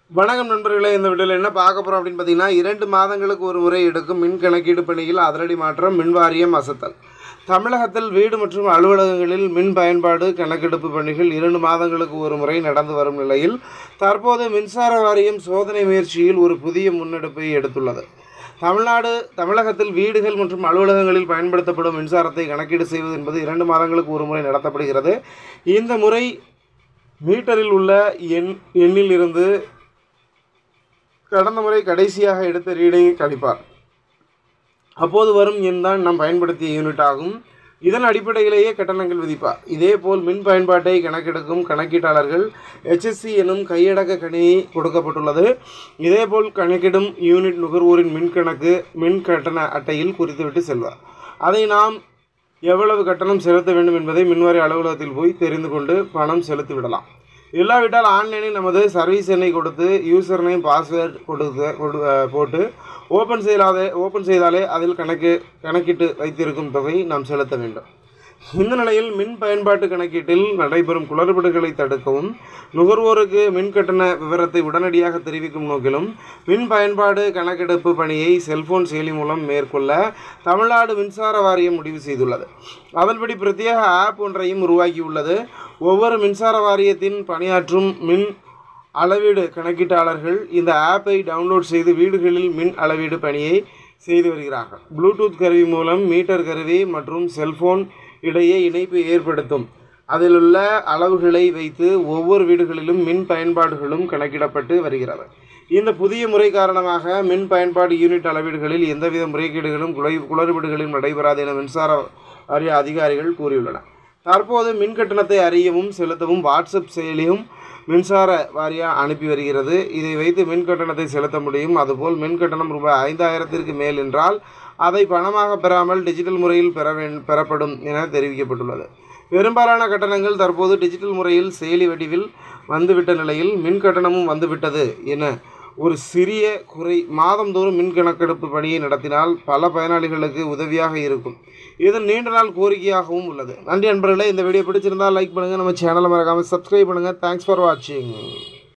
வணக்கம் நண்பர்களே இந்த வீடியோவில் என்ன பார்க்க போகிறோம் அப்படின்னு பார்த்தீங்கன்னா இரண்டு மாதங்களுக்கு ஒரு முறை எடுக்கும் மின் கணக்கீடு பணியில் அதிரடி மாற்றம் மின் வாரியம் அசத்தல் தமிழகத்தில் வீடு மற்றும் அலுவலகங்களில் மின் பயன்பாடு கணக்கெடுப்பு பணிகள் இரண்டு மாதங்களுக்கு ஒரு முறை நடந்து வரும் நிலையில் தற்போது மின்சார வாரியம் சோதனை முயற்சியில் ஒரு புதிய முன்னெடுப்பை எடுத்துள்ளது தமிழ்நாடு தமிழகத்தில் வீடுகள் மற்றும் அலுவலகங்களில் பயன்படுத்தப்படும் மின்சாரத்தை கணக்கீடு செய்வது என்பது இரண்டு மாதங்களுக்கு ஒரு முறை நடத்தப்படுகிறது இந்த முறை மீட்டரில் உள்ள எண் எண்ணில் இருந்து கடந்த முறை கடைசியாக எடுத்த ரீடிங்கை கழிப்பார் அப்போது வரும் எண் தான் நாம் பயன்படுத்திய யூனிட் ஆகும் இதன் அடிப்படையிலேயே கட்டணங்கள் விதிப்பார் இதேபோல் மின் பயன்பாட்டை கணக்கெடுக்கும் கணக்கீட்டாளர்கள் HSC எனும் கையடக்க கணினி கொடுக்கப்பட்டுள்ளது இதேபோல் கணக்கிடும் யூனிட் நுகர்வோரின் மின் கணக்கு மின் கட்டண அட்டையில் குறித்துவிட்டு செல்வார் அதை நாம் எவ்வளவு கட்டணம் செலுத்த வேண்டும் என்பதை மின்வாரிய அலுவலகத்தில் போய் தெரிந்து கொண்டு பணம் செலுத்தி விடலாம் இல்லாவிட்டால் ஆன்லைனில் நமது சர்வீஸ் எண்ணை கொடுத்து யூசர் நேம் பாஸ்வேர்டு கொடுத்து கொடு அஹ் போட்டு ஓப்பன் செய்யாதே ஓப்பன் செய்தாலே அதில் கணக்கு கணக்கிட்டு வைத்திருக்கும் தொகை நாம் செலுத்த வேண்டும் இந்த நிலையில் மின் பயன்பாட்டு கணக்கீட்டில் நடைபெறும் குளறுபடிகளை தடுக்கவும் நுகர்வோருக்கு மின் கட்டண விவரத்தை உடனடியாக தெரிவிக்கும் நோக்கிலும் மின் பயன்பாடு கணக்கெடுப்பு பணியை செல்போன் செயலி மூலம் மேற்கொள்ள தமிழ்நாடு மின்சார வாரியம் முடிவு செய்துள்ளது அதன்படி பிரத்யேக ஆப் ஒன்றையும் உருவாக்கியுள்ளது ஒவ்வொரு மின்சார வாரியத்தின் பணியாற்றும் மின் அளவீடு கணக்கீட்டாளர்கள் இந்த ஆப்பை டவுன்லோட் செய்து வீடுகளில் மின் அளவீடு பணியை செய்து வருகிறார்கள் ப்ளூடூத் கருவி மூலம் மீட்டர் கருவி மற்றும் செல்போன் இடையே இணைப்பு ஏற்படுத்தும் அதிலுள்ள அளவுகளை வைத்து ஒவ்வொரு வீடுகளிலும் மின் பயன்பாடுகளும் கணக்கிடப்பட்டு வருகிறது இந்த புதிய முறை காரணமாக மின் பயன்பாடு யூனிட் அளவீடுகளில் எந்தவித முறைகேடுகளும் குலை குளறுபடிகளும் நடைபெறாது என மின்சார வாரிய அதிகாரிகள் கூறியுள்ளனர் தற்போது மின் கட்டணத்தை அறியவும் செலுத்தவும் வாட்ஸ்அப் செயலியும் மின்சார வாரியம் அனுப்பி வருகிறது இதை வைத்து மின் கட்டணத்தை செலுத்த முடியும் அதுபோல் மின் கட்டணம் ரூபாய் ஐந்தாயிரத்திற்கு மேல் என்றால் அதை பணமாக பெறாமல் டிஜிட்டல் முறையில் பெற வே பெறப்படும் என தெரிவிக்கப்பட்டுள்ளது பெரும்பாலான கட்டணங்கள் தற்போது டிஜிட்டல் முறையில் செயலி வடிவில் வந்துவிட்ட நிலையில் மின் கட்டணமும் வந்துவிட்டது என ஒரு சிறிய குறை மாதந்தோறும் மின் கணக்கெடுப்பு பணியை நடத்தினால் பல பயனாளிகளுக்கு உதவியாக இருக்கும் இது நீண்ட நாள் கோரிக்கையாகவும் உள்ளது நன்றி நண்பர்களே இந்த வீடியோ பிடிச்சிருந்தால் லைக் பண்ணுங்கள் நம்ம சேனலை மறக்காமல் சப்ஸ்கிரைப் பண்ணுங்கள் தேங்க்ஸ் ஃபார் வாட்சிங்